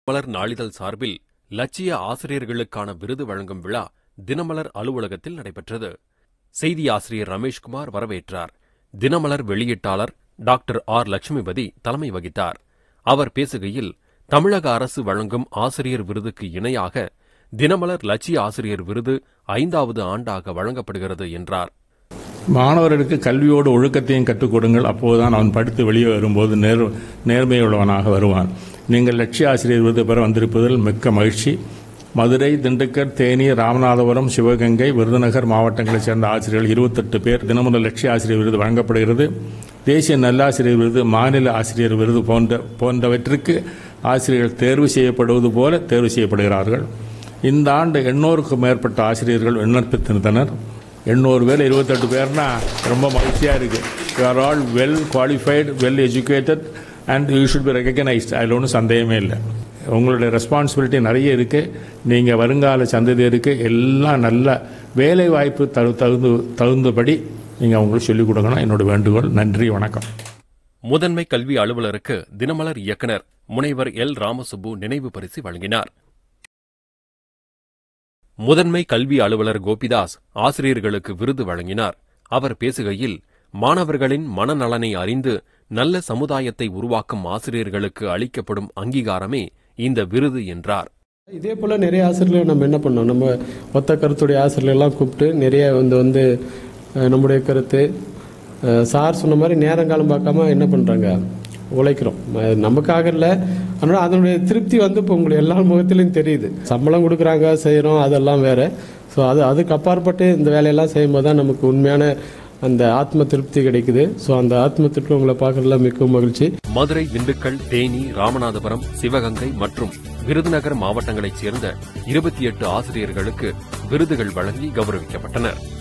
மலர் நாளிதழ் சார்பில் லட்சிய ஆசிரியர்களுக்கான விருது வழங்கும் விழா தினமலர் அலுவலகத்தில் நடைபெற்றது செய்தி ஆசிரியர் ரமேஷ்குமார் வரவேற்றார் தினமலர் வெளியீட்டாளர் டாக்டர் ஆர் லட்சுமிபதி தலைமை வகித்தார் அவர் பேசுகையில் தமிழக அரசு வழங்கும் ஆசிரியர் விருதுக்கு இணையாக தினமலர் லட்சிய ஆசிரியர் விருது ஐந்தாவது ஆண்டாக வழங்கப்படுகிறது என்றார் மாணவர்களுக்கு கல்வியோடு ஒழுக்கத்தையும் கற்றுக் கொடுங்கள் அப்போதுதான் அவன் படித்து வெளியே வரும்போது நேர் நேர்மையுள்ளவனாக வருவான் நீங்கள் லட்சிய ஆசிரியர் விருது பெற வந்திருப்பதில் மிக்க மகிழ்ச்சி மதுரை திண்டுக்கல் தேனி ராமநாதபுரம் சிவகங்கை விருதுநகர் மாவட்டங்களைச் சேர்ந்த ஆசிரியர்கள் இருபத்தெட்டு பேர் தினமுறை லட்சிய ஆசிரியர் விருது வழங்கப்படுகிறது தேசிய நல்லாசிரியர் விருது மாநில ஆசிரியர் விருது போன்ற போன்றவற்றிற்கு ஆசிரியர்கள் தேர்வு செய்யப்படுவது போல தேர்வு செய்யப்படுகிறார்கள் இந்த ஆண்டு எண்ணூறுக்கும் மேற்பட்ட ஆசிரியர்கள் விண்ணப்பித்திருந்தனர் எண்ணூறு பேர் இருபத்தெட்டு பேர்னா ரொம்ப மகிழ்ச்சியாக இருக்குது you are all well qualified well educated and you should be recognised அதில் ஒன்றும் சந்தேகமே இல்லை உங்களுடைய ரெஸ்பான்சிபிலிட்டி நிறைய இருக்குது நீங்கள் வருங்கால சந்ததியருக்கு எல்லாம் நல்ல வேலை வாய்ப்பு தகு தகுந்து தகுந்தபடி நீங்கள் அவங்களுக்கு சொல்லிக் கொடுக்கணும் என்னோட வேண்டுகோள் நன்றி வணக்கம் முதன்மை கல்வி அலுவலருக்கு தினமலர் இயக்குனர் முனைவர் எல் ராமசுப்பு நினைவு பரிசு வழங்கினார் முதன்மை கல்வி அலுவலர் கோபிதாஸ் ஆசிரியர்களுக்கு விருது வழங்கினார் அவர் பேசுகையில் மாணவர்களின் மனநலனை அறிந்து நல்ல சமுதாயத்தை உருவாக்கும் ஆசிரியர்களுக்கு அளிக்கப்படும் அங்கீகாரமே இந்த விருது என்றார் இதே போல் நிறைய ஆசிரியர்கள் நம்ம என்ன பண்ணோம் நம்ம ஒத்த கருத்துடைய ஆசிரியர்கள்லாம் கூப்பிட்டு நிறைய வந்து வந்து அஹ், நம்முடைய கருத்து அஹ், சார் சொன்ன மாதிரி நேரங்காலம் பார்க்காம என்ன பண்ணுறாங்க உழைக்கிறோம் அஹ், நமக்காக இல்லை ஆனால் அதனுடைய திருப்தி வந்து இப்போ உங்களுக்கு எல்லா முகத்திலையும் தெரியுது சம்பளம் கொடுக்குறாங்க செய்கிறோம் அதெல்லாம் வேற ஸோ அது அதுக்கு அப்பாற்பட்டு இந்த வேலையெல்லாம் செய்யும்போது தான் நமக்கு உண்மையான அந்த ஆத்ம திருப்தி கிடைக்குது ஸோ அந்த ஆத்ம திருப்தி உங்களை பார்க்கறதுல மிக்க மகிழ்ச்சி மதுரை திண்டுக்கல் தேனி ராமநாதபுரம் சிவகங்கை மற்றும் விருதுநகர் மாவட்டங்களைச் சேர்ந்த இருபத்தி எட்டு ஆசிரியர்களுக்கு விருதுகள் வழங்கி கௌரவிக்கப்பட்டனர்